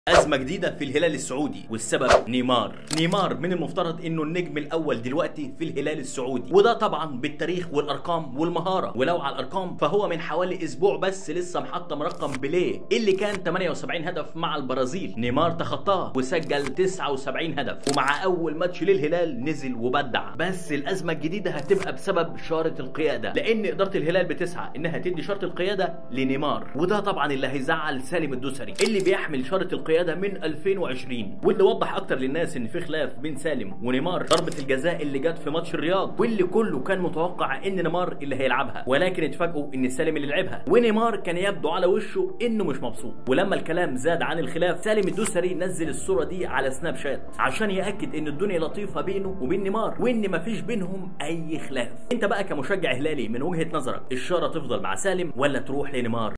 أزمة جديدة في الهلال السعودي والسبب نيمار نيمار من المفترض انه النجم الاول دلوقتي في الهلال السعودي وده طبعا بالتاريخ والارقام والمهارة ولو على الارقام فهو من حوالي اسبوع بس لسه محطم رقم بيليه اللي كان 78 هدف مع البرازيل نيمار تخطاه وسجل 79 هدف ومع اول ماتش للهلال نزل وبدع بس الازمة الجديدة هتبقى بسبب شارة القيادة لان ادارة الهلال بتسعى انها تدي شارة القيادة لنيمار وده طبعا اللي هيزعل سالم الدوسري اللي بيحمل شارة القيادة من 2020 واللي وضح اكتر للناس ان في خلاف بين سالم ونيمار ضربة الجزاء اللي جت في ماتش الرياض واللي كله كان متوقع ان نيمار اللي هيلعبها ولكن اتفاجئوا ان سالم اللي لعبها ونيمار كان يبدو على وشه انه مش مبسوط ولما الكلام زاد عن الخلاف سالم الدوسري نزل الصورة دي على سناب شات عشان ياكد ان الدنيا لطيفة بينه وبين نيمار وان مفيش بينهم اي خلاف انت بقى كمشجع هلالي من وجهة نظرك الشارة تفضل مع سالم ولا تروح لنيمار